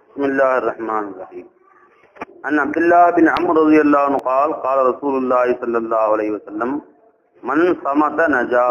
بسم الله الرحمن الرحيم عن عبد الله بن عمرو رضي الله عنه قال قال رسول الله صلى الله عليه وسلم من صمت نجا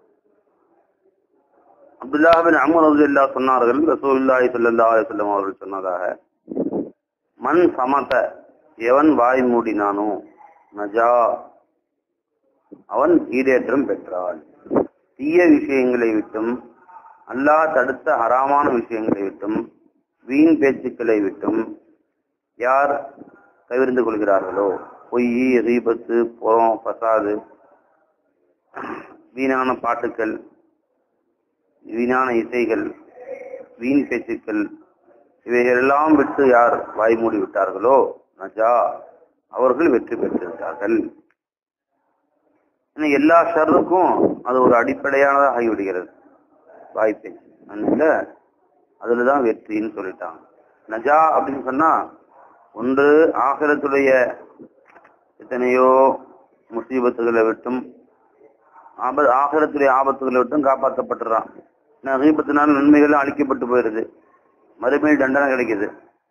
அப்துல்லா பின் அமர் ரலியல்லா சொன்னார்கள் ரசூலுல்லாஹி ஸல்லல்லாஹு அலைஹி வஸல்லம் அவர்கள் சொன்னதாக மன் சமத எவன் வாய் மூடினானோ நஜா அவன் ஈடேற்றம் பெற்றான் தீய விஷயங்களை விட்டும் அல்லாஹ் தடுத்த ஹராமான விஷயங்களை விட்டும் வீண் பேச்சுக்களை விட்டும் யார் தவிர்ந்து கொள்கிறார்களோ பொய் ரீபத்து புறம் பசாது வீணான பாட்டுக்கள் வீணான இசைகள் வீண் பேச்சுக்கள் இவைகளெல்லாம் விட்டு யார் வாய் மூடி விட்டார்களோ நஜா அவர்கள் வெற்றி பெற்றிருந்தார்கள் ஏன்னா எல்லா ஷர்ருக்கும் அது ஒரு அடிப்படையானதாக ஆகிவிடுகிறது வாய் பேச்சு அதனால அதுலதான் வெற்றின்னு சொல்லிட்டாங்க நஜா அப்படின்னு சொன்னா ஒன்று ஆகிரத்துடைய எத்தனையோ முசீபத்துகளை விட்டும் ஆப ஆகிரத்துடைய ஆபத்துகளை விட்டும் காப்பாற்றப்பட்டுறான் ரீபத்தினால் நன்மைகள் அழிக்கப்பட்டு போயிருது மறுமையில் தண்டனை கிடைக்குது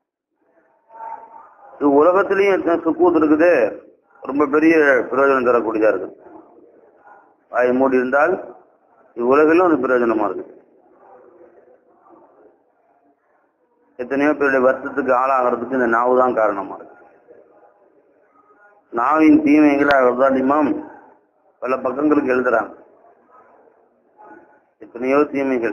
இது உலகத்திலையும் எத்தனை சுக்கூத்து இருக்குது ரொம்ப பெரிய பிரயோஜனம் தரக்கூடியதா இருக்கு வாய் மூடி இருந்தால் இவ்வுலகிலும் அது பிரயோஜனமா இருக்கு எத்தனையோ பேருடைய வருத்தத்துக்கு ஆளாகிறதுக்கு இந்த நாவு தான் காரணமா இருக்கு நாவின் தீமைகளை அவர்தான் இமாம் பல பக்கங்களுக்கு எழுதுறாங்க எத்தனையோ தீமைகள்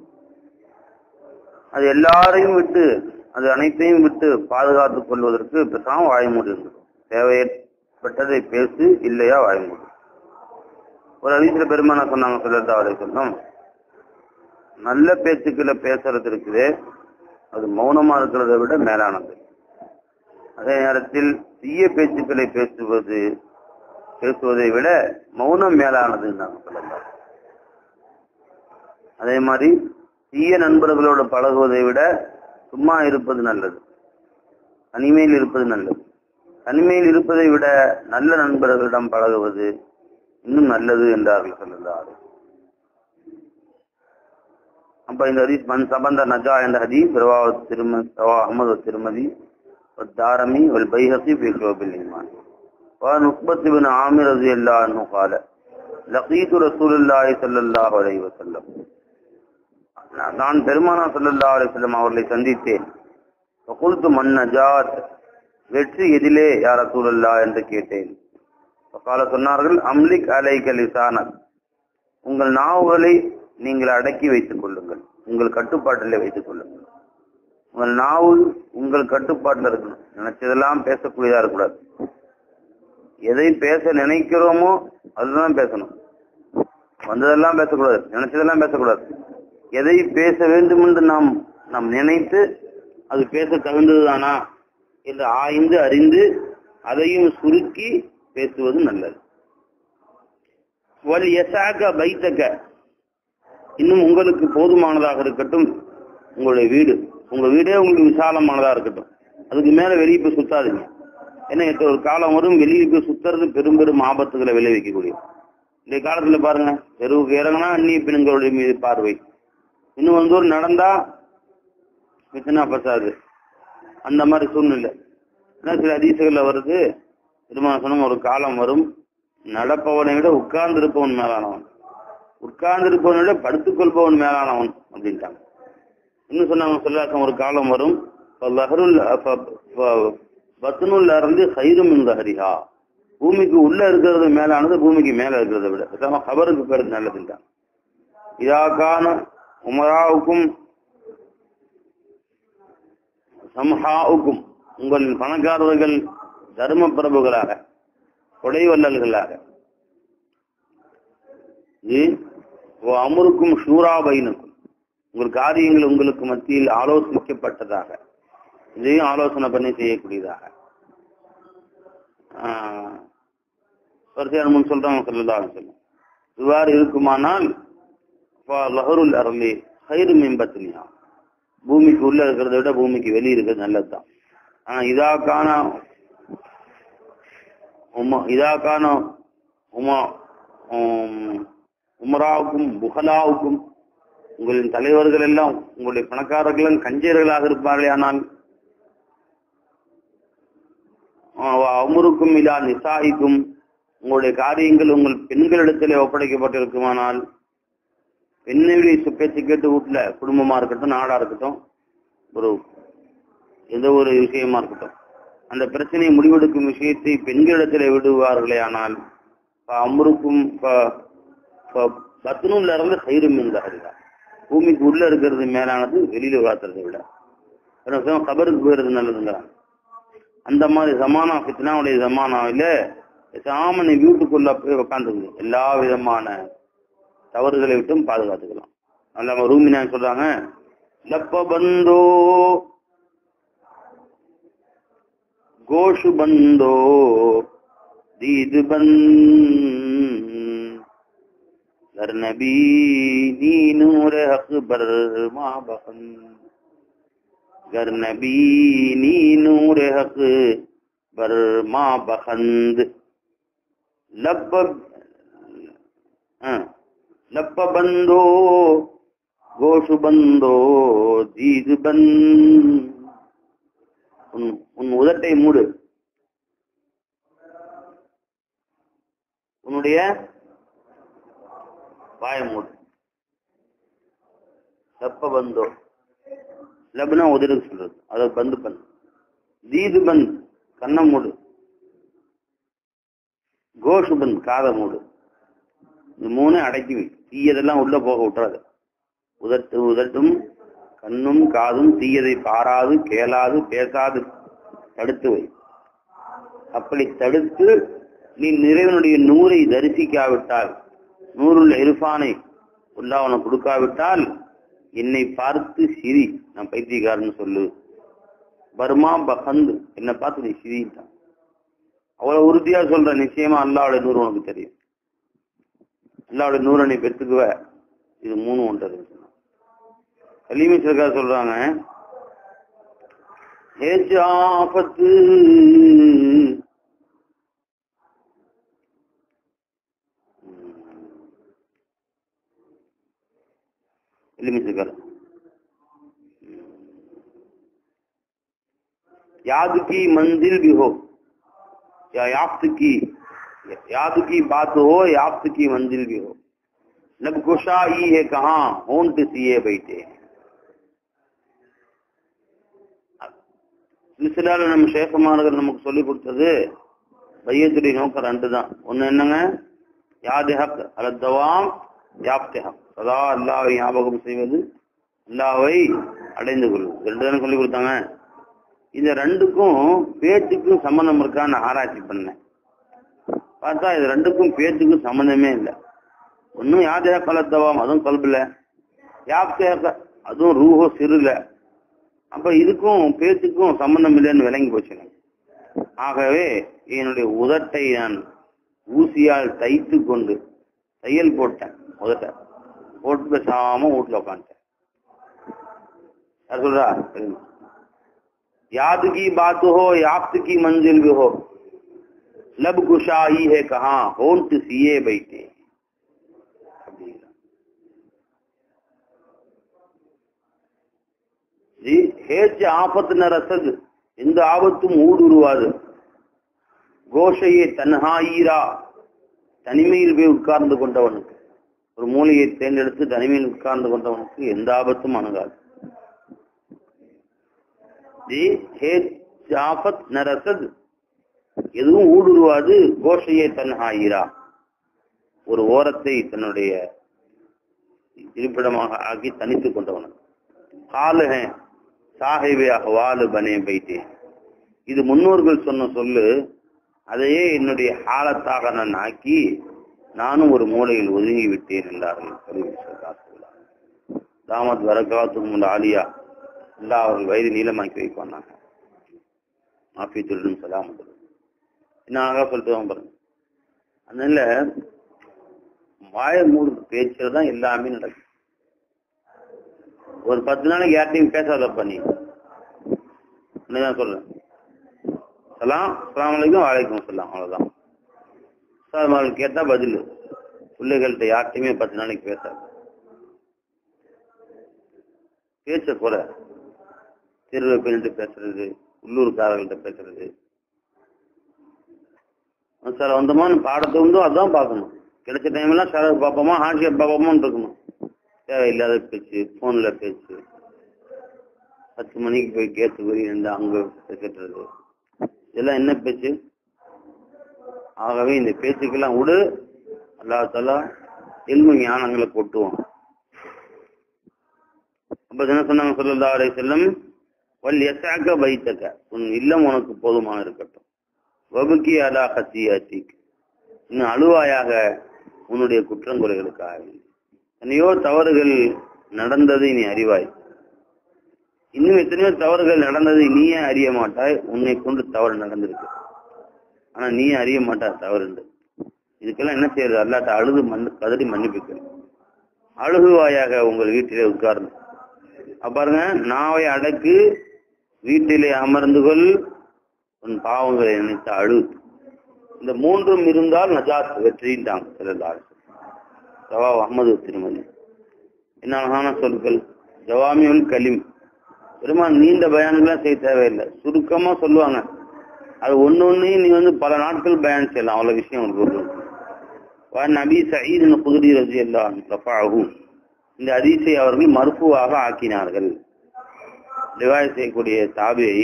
அது எல்லாரையும் விட்டு அது அனைத்தையும் விட்டு பாதுகாத்துக் கொள்வதற்கு பேசாம வாய்மூடி இருந்தது தேவையற்பட்டதை பேசு இல்லையா வாய்மூடி ஒரு அதிசல பெருமானா சொன்னாங்க சொல்லதா அவரை சொன்னோம் நல்ல பேச்சுக்களை பேசுறது இருக்குது அது மௌனமா இருக்கிறத விட மேலானது அதே நேரத்தில் தீய பேச்சுக்களை பேசுவது பேசுவதை விட மௌனம் மேலானதுன்னு நாங்க சொல்லலாம் அதே மாதிரி தீய நண்பர்களோட பழகுவதை விட சும்மா இருப்பது நல்லது தனிமையில் இருப்பது நல்லது தனிமையில் இருப்பதை விட நல்ல நண்பர்களிடம் பழகுவது இன்னும் நல்லது என்றார்கள் சொல்லலாம் அப்ப இந்த ஹதீஸ் மன் சபந்த நஜா என்ற ஹதீஸ் ரவா திருமதி ரவா அஹமது திருமதி தாரமி வல் பைஹசி في كتاب الإيمان وعن عقبة بن عامر رضي الله عنه قال لقيت رسول الله صلى الله عليه وسلم நான் பெருமானா சல்லல்லா அலிஸ்லம் அவர்களை சந்தித்தேன் வகுல்து மன் நஜாத் வெற்றி எதிலே யார் ரசூலல்லா என்று கேட்டேன் கால சொன்னார்கள் அம்லிக் அலைக லிசானக் உங்கள் நாவுகளை நீங்கள் அடக்கி வைத்துக் கொள்ளுங்கள் உங்கள் கட்டுப்பாட்டில் வைத்துக் கொள்ளுங்கள் உங்கள் நாவு உங்கள் கட்டுப்பாட்டில் இருக்கணும் நினைச்சதெல்லாம் பேசக்கூடியதா இருக்கக்கூடாது எதை பேச நினைக்கிறோமோ அதுதான் பேசணும் வந்ததெல்லாம் பேசக்கூடாது நினைச்சதெல்லாம் பேசக்கூடாது எதை பேச வேண்டும் என்று நாம் நாம் நினைத்து அது பேச தகுந்ததுதானா என்று ஆய்ந்து அறிந்து அதையும் சுருக்கி பேசுவது நல்லது வல் எசாக பைத்தக்க இன்னும் உங்களுக்கு போதுமானதாக இருக்கட்டும் உங்களுடைய வீடு உங்க வீடே உங்களுக்கு விசாலமானதா இருக்கட்டும் அதுக்கு மேல வெளியே போய் சுத்தாதீங்க ஏன்னா ஒரு காலம் வரும் வெளியே போய் சுத்துறது பெரும் பெரும் ஆபத்துகளை விளைவிக்கக்கூடிய இந்த காலத்துல பாருங்க தெருவுக்கு இறங்கினா அந்நிய பெண்களுடைய மீது பார்வை இன்னும் வந்து ஒரு நடந்தா மித்தனா பசாது அந்த மாதிரி சூழ்நிலை ஏன்னா சில அதிசயங்கள்ல வருது திருமணம் ஒரு காலம் வரும் நடப்பவனை விட உட்கார்ந்து இருப்பவன் மேலானவன் உட்கார்ந்து இருப்பவனை விட படுத்துக் கொள்பவன் மேலானவன் அப்படின்ட்டாங்க இன்னும் சொன்னாங்க சொல்லாக்கம் ஒரு காலம் வரும் பத்னுல்ல இருந்து சைதும் இந்த ஹரிஹா பூமிக்கு உள்ள இருக்கிறது மேலானது பூமிக்கு மேல இருக்கிறத விட பேசாம ஹபருக்கு பேருக்கு நல்லதுன்றாங்க இதாக்கான உமராவுக்கும் சம்ஹாவுக்கும் உங்கள் பணக்காரர்கள் தர்ம பிரபுகளாக கொடைவல்லல்களாக அமருக்கும் ஷூராபைனுக்கும் உங்கள் காரியங்கள் உங்களுக்கு மத்தியில் ஆலோசிக்கப்பட்டதாக இதையும் ஆலோசனை பண்ணி செய்யக்கூடியதாக வரிசையான முன் சொல்றாங்க சொல்லலாம் சொல்லும் இவ்வாறு இருக்குமானால் லஹருல் அரளி ஹைரு மேம்பத்தினியா பூமிக்கு உள்ள இருக்கிறத விட பூமிக்கு வெளியே இருக்கிறது நல்லதுதான் ஆனா இதாக்கான உமா இதாக்கான உமா உமராவுக்கும் புகலாவுக்கும் உங்களின் தலைவர்கள் எல்லாம் உங்களுடைய பணக்காரர்களும் கஞ்சர்களாக இருப்பார்களே ஆனால் அமுருக்கும் இல்லா நிசாயிக்கும் உங்களுடைய காரியங்கள் உங்கள் பெண்களிடத்திலே ஒப்படைக்கப்பட்டிருக்குமானால் பெண்ணுடைய பேச்சு கேட்டு வீட்டுல குடும்பமா இருக்கட்டும் நாடா இருக்கட்டும் ஒரு எந்த ஒரு விஷயமா இருக்கட்டும் அந்த பிரச்சனையை முடிவெடுக்கும் விஷயத்தை பெண்களிடத்திலே விடுவார்களே ஆனால் அமருக்கும் பத்னூன்ல இருந்து சைரும் இருந்தார்கள் பூமிக்கு உள்ள இருக்கிறது மேலானது வெளியில வளர்த்துறதை விட கபருக்கு போயிருது நல்லதுங்கிறாங்க அந்த மாதிரி ஜமானா ஃபித்னாவுடைய ஜமானாவில சாமனை வீட்டுக்குள்ள போய் உட்காந்துக்குது எல்லா விதமான தவறுகளை விட்டும் பாதுகாத்துக்கலாம் அல்ல ரூமினா சொல்றாங்க லப்ப பந்தோ கோஷு பந்தோ दीद बंद घर नबी नी नूर हक बर मा बखन घर नबी नी नूर हक बर मा बखंद लब लप बंदो गोश बंदो दीद बंद உன் உன் உதட்டை மூடு உன்னுடைய வாய மூடு லப்ப பந்தோ லப்னா உதடுக்கு சொல்றது அதை பந்து பண்ணு தீது பந்த் கண்ண மூடு கோஷு பந்த் காத மூடு இந்த மூணு அடக்கி வை தீயதெல்லாம் உள்ள போக விட்டுறாது உதட்டு உதட்டும் கண்ணும் காதும் தீயதை பாராது கேளாது பேசாது தடுத்து வை அப்படி தடுத்து நீ நிறைவனுடைய நூரை தரிசிக்காவிட்டால் நூறுள்ள இருஃபானை உள்ளா உனக்கு கொடுக்காவிட்டால் என்னை பார்த்து சிரி நான் பைத்தியக்காரன்னு சொல்லு பர்மா பகந்து என்னை பார்த்து நீ சிரிட்டான் அவ்வளவு உறுதியா சொல்ற நிச்சயமா அல்லாவுடைய நூறு உனக்கு தெரியும் அல்லாவுடைய நூறை நீ பெற்றுக்குவ இது மூணு ஒன்று கலீமி சர்க்கார் சொல்றாங்க ஏச்சு ஆபத்து कलीमी सरकार याद की मंजिल भी हो या याफ्त की याद की बात हो याफ्त की मंजिल भी हो लब कुशाई है कहाँ होंट सिए बैठे சிலசிலால நம்ம சேகமானவர் நமக்கு சொல்லி கொடுத்தது பையத்துடைய நோக்கம் ரெண்டு தான் ஒண்ணு என்னங்க யாதி ஹக் அலத்தவாம் யாப்தி ஹக் சதா அல்லாவை ஞாபகம் செய்வது அல்லாவை அடைந்து கொள்வது ரெண்டு தானே சொல்லி கொடுத்தாங்க இந்த ரெண்டுக்கும் பேச்சுக்கும் சம்பந்தம் இருக்கான்னு ஆராய்ச்சி பண்ணேன் பார்த்தா இது ரெண்டுக்கும் பேச்சுக்கும் சம்பந்தமே இல்லை ஒன்னும் யாதே கலத்தவாம் அதுவும் கல்புல யாப்தே அதுவும் ரூஹோ சிறுல அப்ப இதுக்கும் பேச்சுக்கும் சம்பந்தம் இல்லைன்னு விளங்கி போச்சு ஆகவே என்னுடைய உதட்டை நான் ஊசியால் தைத்து கொண்டு தையல் போட்டேன் உதட்ட போட்டு பேசாம வீட்டுல உட்காந்துட்டேன் சொல்றா याद की बात हो याफ्त की मंजिल भी हो लब कुशाई है कहा होंट सिए बैठे जी हेच ஆபத் ந ரசது எந்த ஆபத்தும் ஊடுருவாது கோஷையே தன்ஹாயிரா தனிமையில் போய் உட்கார்ந்து கொண்டவனுக்கு ஒரு மூலையை தேர்ந்தெடுத்து தனிமையில் உட்கார்ந்து கொண்டவனுக்கு எந்த ஆபத்தும் அணுகாது ஜாஃபத் நரசத் எதுவும் ஊடுருவாது கோஷையே தன்ஹாயிரா ஒரு ஓரத்தை தன்னுடைய இருப்பிடமாக ஆக்கி தனித்துக் கொண்டவனுக்கு காலுஹே சாஹிபே அஹ்வாலு பனே பைத்தே இது முன்னோர்கள் சொன்ன சொல்லு அதையே என்னுடைய ஹாலத்தாக நான் ஆக்கி நானும் ஒரு மூலையில் ஒதுங்கி விட்டேன் என்றார்கள் தாமத் வரகாத்து ஆலியா எல்லா அவர்கள் வயது நீளமாக்கி வைப்பாங்க ஆஃபீத்துடன் சொல்லாம என்ன அழகா சொல்லிட்டு பாருங்க அதனால வாய மூடு பேச்சுல தான் எல்லாமே நடக்கும் ஒரு பத்து நாளைக்கு யார்ட்டையும் பேசாதப்பா நீ என்னதான் சொல்றேன் சலாம் சலாம் வலைக்கும் வாழைக்கும் சொல்லலாம் அவ்வளவுதான் சார் கேட்டா பதில் பிள்ளைகள்கிட்ட யார்ட்டையுமே பத்து நாளைக்கு பேசாது பேச்ச குறை தெருவில் போயிட்டு பேசுறது உள்ளூர்காரர்கள்ட்ட பேசுறது சில வந்தோமா பாடத்தை வந்து அதான் பார்க்கணும் கிடைச்ச டைம்லாம் சில பார்ப்போமா ஹாண்டியர் பார்ப்போமான்னு இருக்கணும் தேவையில்லாத பேச்சு ஃபோன்ல பேச்சு பத்து மணிக்கு போய் கேட்டு போய் இருந்து அங்க பேசிட்டுறது இதெல்லாம் என்ன பேச்சு ஆகவே இந்த பேச்சுக்கெல்லாம் விடு அல்லாஹாலா எல்மு ஞானங்களை கொட்டுவான் அப்ப என்ன சொன்னாங்க சொல்லல்லா அலை செல்லம் வல் எசாக்க வைத்தக்க உன் இல்லம் உனக்கு போதுமான இருக்கட்டும் வபுக்கி அலா ஹத்தியாத்திக் இன்னும் அழுவாயாக உன்னுடைய குற்றங்குறைகளுக்காக எத்தனையோ தவறுகள் நடந்ததை நீ அறிவாய் இன்னும் எத்தனையோ தவறுகள் நடந்ததை நீயே அறிய மாட்டாய் உன்னை கொண்டு தவறு நடந்திருக்கு ஆனா நீ அறிய மாட்டாய் தவறுண்டு இதுக்கெல்லாம் என்ன செய்யறது அல்லாட்ட அழுது மண்ணு கதறி மன்னிப்புக்கு அழுகுவாயாக உங்கள் வீட்டிலே உட்கார்ந்து அப்ப பாருங்க நாவை அடக்கு வீட்டிலே அமர்ந்து கொள் உன் பாவங்களை நினைத்து அழு இந்த மூன்றும் இருந்தால் நஜாத் வெற்றிட்டாங்க சிலர் சவா அஹமது திருமதி என்ன அழகான சொற்கள் ஜவாமியுல் கலிம் பெருமாள் நீண்ட பயான்கள்லாம் செய்ய தேவையில்லை சுருக்கமா சொல்லுவாங்க அது ஒண்ணு ஒன்னையும் நீ வந்து பல நாட்கள் பயன் செய்யலாம் அவ்வளவு விஷயம் உங்களுக்கு ஒரு நபி சயீத் குதிரி ரஜி அல்லாஹு இந்த அதிசை அவர்கள் மறுப்புவாக ஆக்கினார்கள் ரிவாய் செய்யக்கூடிய தாபியை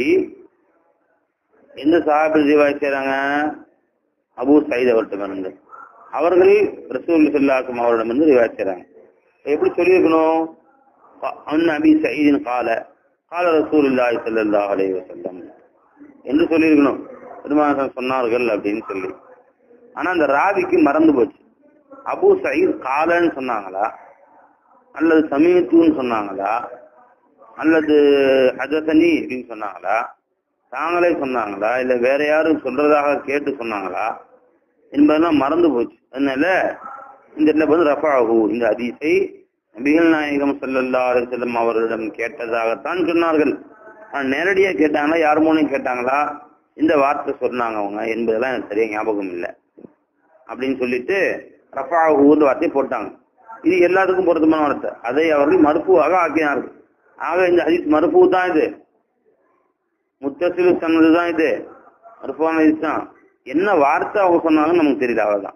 எந்த சாஹிபு ரிவாய் செய்யறாங்க அபு சயீத் அவர்கிட்ட இருந்து அவர்கள் ரசூல் சொல்லாக்கும் அவரிடமிருந்து ரிவாய் செய்யறாங்க எப்படி சொல்லியிருக்கணும் அன் நபி சயீதின் கால கால ரசூல் இல்லாஹி சல்லாஹ் அலைஹி வஸல்லம் என்று சொல்லியிருக்கணும் பெருமாசம் சொன்னார்கள் அப்படின்னு சொல்லி ஆனா அந்த ராவிக்கு மறந்து போச்சு அபு சயீத் காலன்னு சொன்னாங்களா அல்லது சமீத்துன்னு சொன்னாங்களா அல்லது ஹஜசனி அப்படின்னு சொன்னாங்களா தாங்களே சொன்னாங்களா இல்ல வேற யாரும் சொல்றதாக கேட்டு சொன்னாங்களா என்பதெல்லாம் மறந்து போச்சு அதனால இந்த இடத்துல வந்து ரஃபாஹு இந்த அதிசை நபிகள் நாயகம் சல்லல்லா செல்லம் அவர்களிடம் கேட்டதாகத்தான் சொன்னார்கள் ஆனா நேரடியா கேட்டாங்களா யார் மூலம் கேட்டாங்களா இந்த வார்த்தை சொன்னாங்க அவங்க என்பதெல்லாம் எனக்கு சரியா ஞாபகம் இல்லை அப்படின்னு சொல்லிட்டு ரஃபாஹூன்னு வார்த்தையை போட்டாங்க இது எல்லாத்துக்கும் பொருத்தமான வார்த்தை அதை அவர்கள் மறுப்புவாக ஆக்கினார்கள் ஆக இந்த ஹதீஸ் மறுப்பு தான் இது முத்தசிலு சொன்னது தான் இது மறுப்பான ஹதீஸ் தான் என்ன வார்த்தை அவங்க சொன்னாலும் நமக்கு தெரியல அவ்வளவுதான்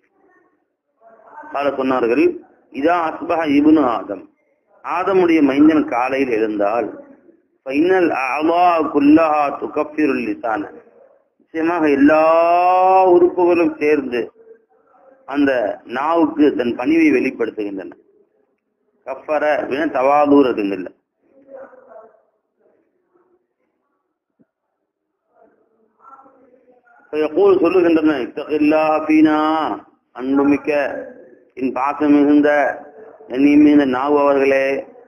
கால சொன்னார்கள் இதா அஸ்பஹ இபுனு ஆதம் ஆதமுடைய மைந்தன் காலையில் எழுந்தால் ஃபைனல் அலா குல்லஹா துகஃபிருல் லிசான நிச்சயமாக எல்லா உறுப்புகளும் சேர்ந்து அந்த நாவுக்கு தன் பணிவை வெளிப்படுத்துகின்றன கஃபர அப்படின்னா தவாதூர் அதுங்கல்ல எப்போது சொல்லுகின்றன இத்தகில்லா பீனா அன்புமிக்க என் பாசம் மிகுந்த நீ மிகுந்த நாவு அவர்களே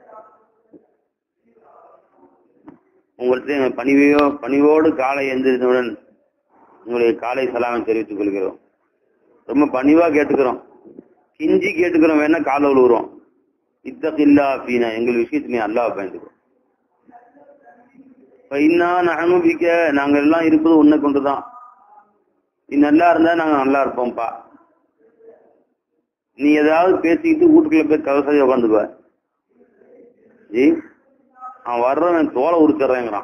உங்கள்கிட்ட பணிவையோ பணிவோடு காலை எந்திரித்தவுடன் உங்களுடைய காலை சலாமை தெரிவித்துக் கொள்கிறோம் ரொம்ப பணிவா கேட்டுக்கிறோம் கிஞ்சி கேட்டுக்கிறோம் வேணா கால விழுவுறோம் இத்தகில்லா பீனா எங்கள் விஷயத்து நீ அல்லாஹ் பயந்துக்கிறோம் இன்னா அனுபவிக்க நாங்க எல்லாம் இருப்பது உன்னை கொண்டுதான் நீ நல்லா இருந்தா நாங்க நல்லா இருப்போம்ப்பா நீ ஏதாவது பேசிக்கிட்டு வீட்டுக்குள்ள போய் கவசாயம் உட்காந்துக்குவ ஜி அவன் வர்றவன் தோலை உரிச்சிடுறேங்கிறான்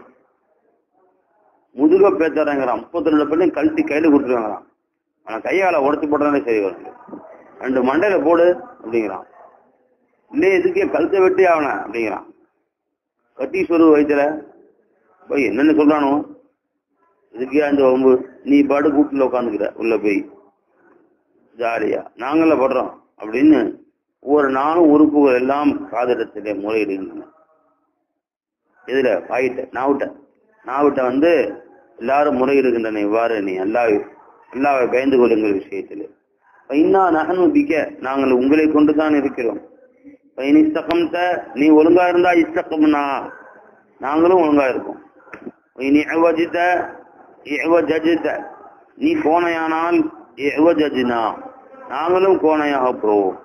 முதுக பேத்துறேங்கிறான் முப்பத்தி ரெண்டு பண்ணி கழட்டி கையில கொடுத்துருவாங்கிறான் அவன் கையால உடச்சு போட்டாலே சரி வரும் ரெண்டு மண்டையில போடு அப்படிங்கிறான் இல்லையே எதுக்கே கழுத்தை வெட்டி ஆவன அப்படிங்கிறான் கட்டி சொரு வயிற்றுல போய் என்னென்ன சொல்றானோ இதுக்கே அந்த வம்பு நீ பாடு கூட்டுல உட்காந்துக்கிற உள்ள போய் ஜாலியா நாங்கள படுறோம் அப்படின்னு ஒவ்வொரு நாளும் உறுப்புகள் எல்லாம் காதிடத்திலே முறையிடுகின்றன இதுல வாயிட்ட நாவிட்ட நாவிட்ட வந்து எல்லாரும் முறையிடுகின்றன இவ்வாறு நீ அல்லா அல்லாவை பயந்து கொள்ளுங்கள் விஷயத்தில் இன்னா நகனு பிக்க நாங்கள் உங்களை கொண்டுதான் இருக்கிறோம் பயன் இஸ்தகம்த நீ ஒழுங்கா இருந்தா இஸ்தகம்னா நாங்களும் ஒழுங்கா இருப்போம் இனி அவஜித இவஜஜித நீ கோணையானால் இவஜஜினா நாங்களும் கோணையாக போவோம்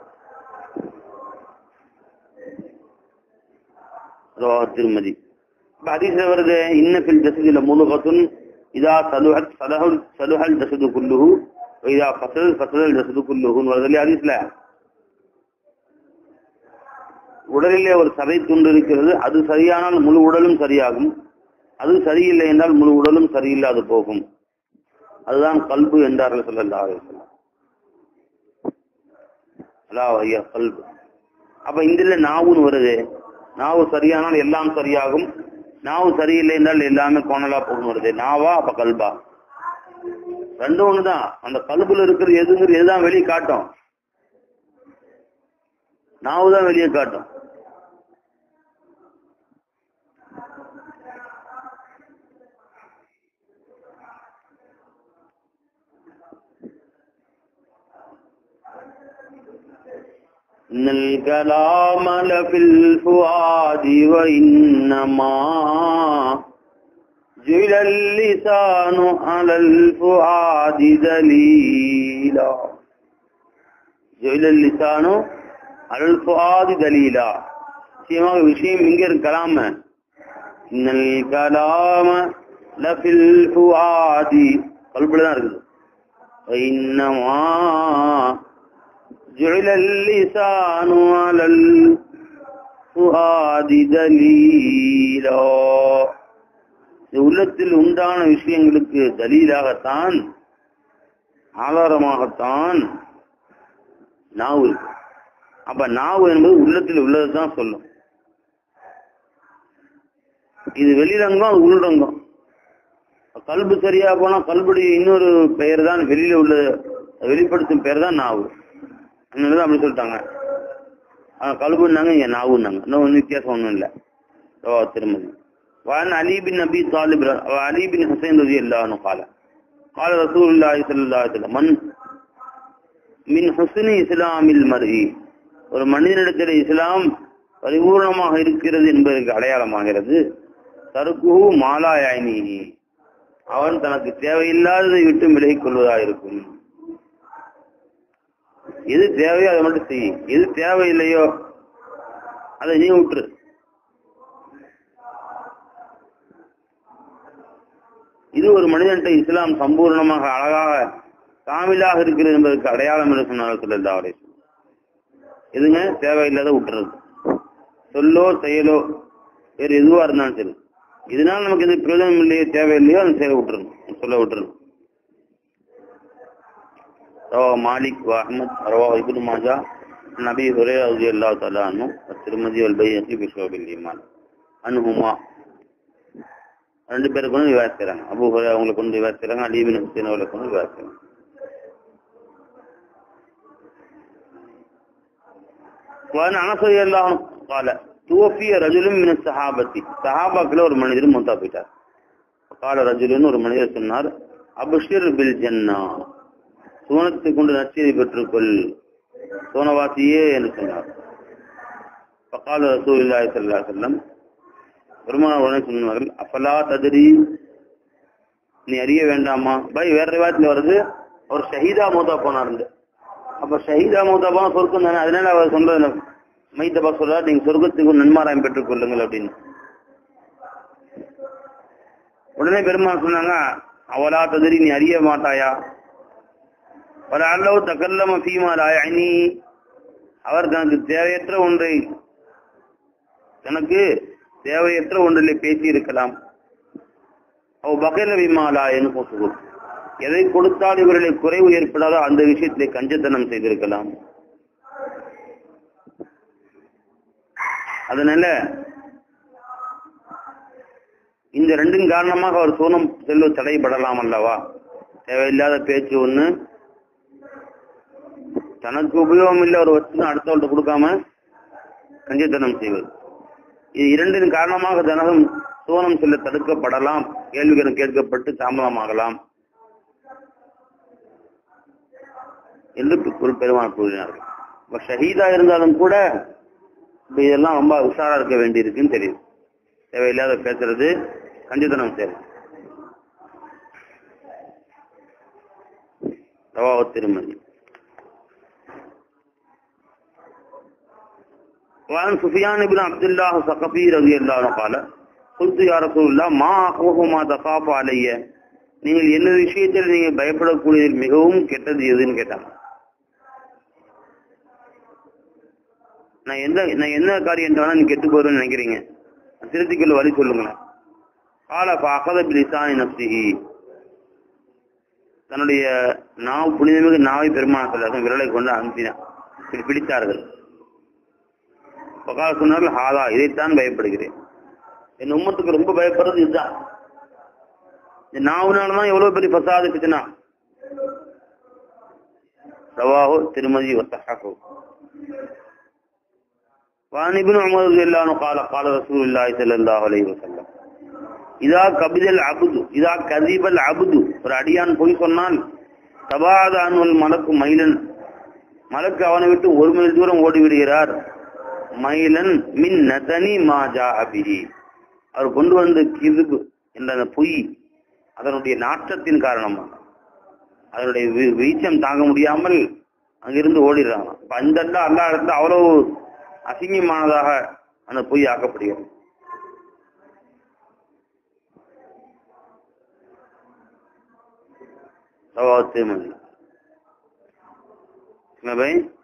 திருமதி ஹதீஸ்ல வருது இன்னபில் ஜசதில முழுகத்துன் இதா சலுஹத் சலஹல் சலுஹல் ஜசது குல்லுஹு இதா ஃபசல் ஃபசல் ஜசது குல்லுஹுன்னு வருது இல்லையா ஹதீஸ்ல உடலிலே ஒரு சதை துண்டு இருக்கிறது அது சரியானால் முழு உடலும் சரியாகும் அது சரியில்லை என்றால் முழு உடலும் சரியில்லாது போகும் அதுதான் கல்பு என்றார்கள் சொல்லல்லா அலாவைய கல்பு அப்ப இந்த நாவுன்னு வருது நாவு சரியானால் எல்லாம் சரியாகும் நாவு சரியில்லை என்றால் எல்லாமே கோணலா போகும் வருது நாவா அப்ப கல்பா ரெண்டும் ஒண்ணுதான் அந்த கல்புல இருக்கிற எதுங்கிறது எதுதான் வெளியே காட்டும் நாவு தான் வெளியே காட்டும் إن الكلام لفي الفؤاد وإنما جعل اللسان على الفؤاد دليلا جعل اللسان على الفؤاد دليلا நிச்சயமாக விஷயம் இங்க இருக்கு கலாம இன்னல் கலாம லஃபில் ஃபுஆதி கல்புல தான் இருக்குது இன்னமா جعل اللسان على الفؤاد دليلا உள்ளத்தில் உண்டான விஷயங்களுக்கு தலீலாகத்தான் ஆதாரமாகத்தான் நாவு இருக்கு அப்ப நாவு என்பது உள்ளத்தில் உள்ளதுதான் சொல்லும் இது வெளிரங்கம் அது உள்ரங்கம் கல்பு சரியா போனா கல்புடைய இன்னொரு பெயர் தான் வெளியில உள்ள வெளிப்படுத்தும் பெயர் தான் நாவு அதனாலதான் அப்படி சொல்லிட்டாங்க ஆனா கல்புன்னாங்க இங்க நாவுன்னாங்க இன்னும் ஒன்றும் வித்தியாசம் ஒன்றும் இல்லை ரவா திருமதி وعن علي بن ابي طالب وعلي بن حسين رضي الله عنه قال قال رسول الله صلى الله عليه وسلم من من حسن اسلام المرء ஒரு மனிதனிடத்தில் இஸ்லாம் பரிபூர்ணமாக இருக்கிறது என்பதற்கு அடையாளமாகிறது தருக்குஹு மாலாயாயினி அவன் தனக்கு தேவையில்லாததை விட்டு விலகிக் கொள்வதாயிருக்கும் எது தேவையோ அதை மட்டும் செய் எது தேவையில்லையோ அதை நீ விட்டுரு இது ஒரு மனிதன்கிட்ட இஸ்லாம் சம்பூர்ணமாக அழகாக காமிலாக இருக்கிறது என்பதற்கு அடையாளம் என்று சொன்னார் சொல்லா அவரே எதுங்க தேவையில்லாத விட்டுறது சொல்லோ செயலோ வேறு எதுவா இருந்தாலும் சரி இதனால நமக்கு எது பிரயோஜனம் இல்லையோ தேவையில்லையோ அதை செயல விட்டுறணும் சொல்ல விட்டுறணும் رواه مالك واحمد رواه ابن ماجه عن ابي هريره رضي الله تعالى عنه والترمذي والبيهقي في شعب الايمان عنهما ரெண்டு பேருக்கு கொண்டு விவாதிக்கிறாங்க அபு ஹுரே அவங்களை கொண்டு விவாதிக்கிறாங்க அலீபின் ஹுசேன் அவங்களை கொண்டு விவாதிக்கிறாங்க وعن انس رضي الله عنه قال توفي رجل من الصحابه சஹாபாக்கள ஒரு மனிதர் மூத்தா போயிட்டார் قال رجل ஒரு மனிதர் சொன்னார் அபஷிர் பில் ஜன்னா சோனத்தை கொண்டு நற்செய்தி பெற்றுக்கொள் சோனவாசியே என்று சொன்னார் பக்கால ரசூலுல்லாஹி ஸல்லல்லாஹு அலைஹி வஸல்லம் பெருமானார் உடனே சொன்னார்கள் அஃபலா தத்ரி நீ அறிய வேண்டாமா பை வேற ரிவாயத்துல வருது அவர் ஷஹீதா மூத்தா போனார் அப்ப ஷஹீதா மூத்தா போனா சொர்க்கம் தானே அதனால அவர் சொல்றது மைத்தபா சொல்றாரு நீங்க சொர்க்கத்துக்கு நன்மாராயம் பெற்றுக் கொள்ளுங்கள் அப்படின்னு உடனே பெருமாள் சொன்னாங்க அவலா ததிரி நீ அறிய மாட்டாயா ஒரு அல்லவு தக்கல்லம ஃபீமாலாயி அவர் தனக்கு தேவையற்ற ஒன்றை தனக்கு தேவையற்ற ஒன்றிலே பேசி இருக்கலாம் அவ பகைல விமாலா என்று போசுவோம் எதை கொடுத்தால் இவர்களை குறைவு ஏற்படாதோ அந்த விஷயத்திலே கஞ்சத்தனம் செய்திருக்கலாம் அதனால இந்த ரெண்டின் காரணமாக அவர் சோனம் செல்வ தடைபடலாம் அல்லவா தேவையில்லாத பேச்சு ஒண்ணு தனக்கு உபயோகம் இல்லை ஒரு வஸ்து அடுத்தவள்கிட்ட கொடுக்காம கஞ்சத்தனம் செய்வது இது இரண்டின் காரணமாக தனகம் சோனம் செல்ல தடுக்கப்படலாம் கேள்விகள் கேட்கப்பட்டு தாமதமாகலாம் என்று ஒரு பெருமாள் கூறினார்கள் இப்ப ஷஹீதா இருந்தாலும் கூட இப்ப இதெல்லாம் ரொம்ப உஷாரா இருக்க வேண்டியிருக்குன்னு தெரியும் தேவையில்லாத பேசுறது கஞ்சித்தனம் சரி ரவாவ திருமதி وعن سفيان بن عبد الله الثقفي رضي الله عنه قال قلت يا رسول الله ما أخوف ما تخاف علي நீங்கள் என்ன விஷயத்தில் நீங்க பயப்படக்கூடியதில் மிகவும் கெட்டது எதுன்னு கேட்டாங்க நான் எந்த நான் என்ன காரியம் வேணா நீ கெட்டு போறேன்னு நினைக்கிறீங்க திருத்திக்கொள்ள வழி சொல்லுங்களேன் கால அகத பிலிசானி நப்சிஹி தன்னுடைய நாவு புனிதமிகு நாவை பெருமான சொல்லாத விரலை கொண்டு அனுப்பினார் இப்படி பிடித்தார்கள் பகால சொன்னார்கள் ஹாதா இதைத்தான் பயப்படுகிறேன் என் உம்மத்துக்கு ரொம்ப பயப்படுறது இதுதான் இந்த நாவுனாலதான் எவ்வளவு பெரிய பசாது பிச்சுனா ரவாஹு திருமதி வசஹு وعن ابن عمر رضي الله عنه قال قال رسول الله صلى الله عليه وسلم இதா கபிதல் அபுது இதா கதிபல் அபுது ஒரு அடியான் போய் சொன்னால் தபாதான் மலக்கு மயிலன் மலக்கு அவனை விட்டு ஒரு மைல் தூரம் ஓடி விடுகிறார் மயிலன் மின் நதனி மாஜா அபிஹி அவர் கொண்டு வந்த கிதுபு என்ற அந்த பொய் அதனுடைய நாற்றத்தின் காரணமாக அதனுடைய வீ- வீச்சம் தாங்க முடியாமல் அங்கிருந்து ஓடிடுறாங்க அப்ப அந்த இடத்துல அல்லா இடத்துல அவ்வளவு அசிங்கமானதாக அந்த பொய் ஆக்கப்படுகிறது रवाब तिरमिजी इसमें भाई